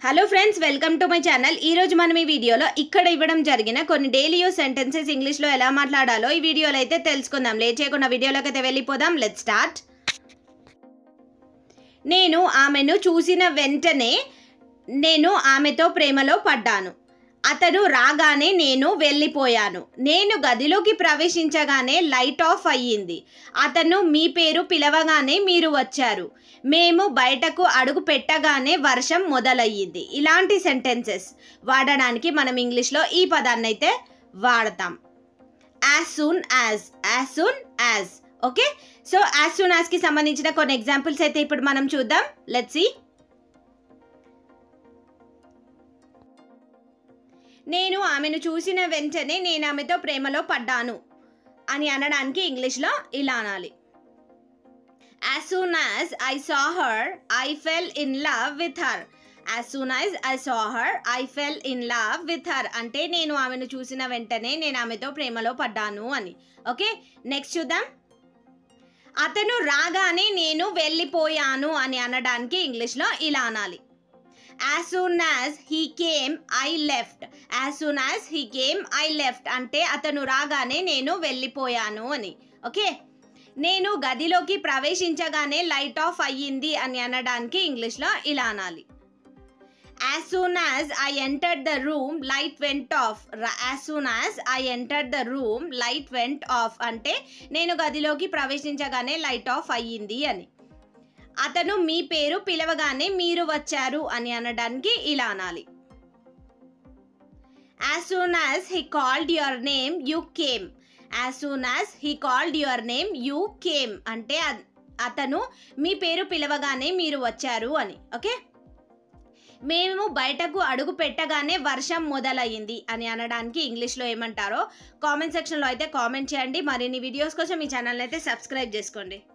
hello friends welcome to my channel ఈ రోజు మనం ఈ వీడియోలో ఇక్కడ ఇవ్వడం జరిగిన కొన్ని డైలీ యూస్ సెంటెన్సెస్ ఇంగ్లీష్లో ఎలా మాట్లాడాలో ఈ వీడియోలో అయితే తెలుసుకుందాం లేట్ చేయకుండా వీడియోలోకి అయితే వెళ్ళిపోదాం లెట్ స్టార్ట్ నేను ఆమెను చూసిన వెంటనే నేను ఆమెతో ప్రేమలో పడ్డాను అతను రాగానే నేను వెళ్ళిపోయాను నేను గదిలోకి ప్రవేశించగానే లైట్ ఆఫ్ అయ్యింది అతను మీ పేరు పిలవగానే మీరు వచ్చారు మేము బయటకు అడుగు పెట్టగానే వర్షం మొదలయ్యింది ఇలాంటి సెంటెన్సెస్ వాడడానికి మనం ఇంగ్లీష్లో ఈ పదాన్ని అయితే వాడతాం as soon as as soon as okay so as soon యాజ్కి సంబంధించిన కొన్ని ఎగ్జాంపుల్స్ అయితే ఇప్పుడు మనం చూద్దాం లెట్స్ సి నేను ఆమెను చూసిన వెంటనే నేను ఆమెతో ప్రేమలో పడ్డాను అని అనడానికి ఇంగ్లీష్లో ఇలా అనాలి as soon as I saw her I fell in love with her as soon as I saw her I fell in love with her అంటే నేను ఆమెను చూసిన వెంటనే నేను ఆమెతో ప్రేమలో పడ్డాను అని ఓకే నెక్స్ట్ చూద్దాం అతను రాగానే నేను వెళ్ళిపోయాను అని అనడానికి ఇంగ్లీష్లో ఇలా అనాలి as soon as he came I left as soon as he came I left అంటే అతను రాగానే నేను వెళ్ళిపోయాను అని ఓకే నేను గదిలోకి ప్రవేశించగానే లైట్ ఆఫ్ అయ్యింది అని అనడానికి ఇంగ్లీష్లో ఇలా అనాలి as soon as I enter the room light went off as soon as I enter the room light went off అంటే నేను గదిలోకి ప్రవేశించగానే లైట్ ఆఫ్ అయ్యింది అని అతను మీ పేరు పిలవగానే మీరు వచ్చారు అని అనడానికి ఇలా అనాలి as soon as he called your name you came as soon as he called your name you came అంటే అ- అతను మీ పేరు పిలవగానే మీరు వచ్చారు అని ఓకే మేము బయటకు అడుగు పెట్టగానే వర్షం మొదలయ్యింది అని అనడానికి ఇంగ్లీష్లో ఏమంటారో కామెంట్ సెక్షన్లో అయితే కామెంట్ చేయండి మరిన్ని వీడియోస్ కోసం ఈ ఛానల్ అయితే సబ్స్క్రైబ్ చేసుకోండి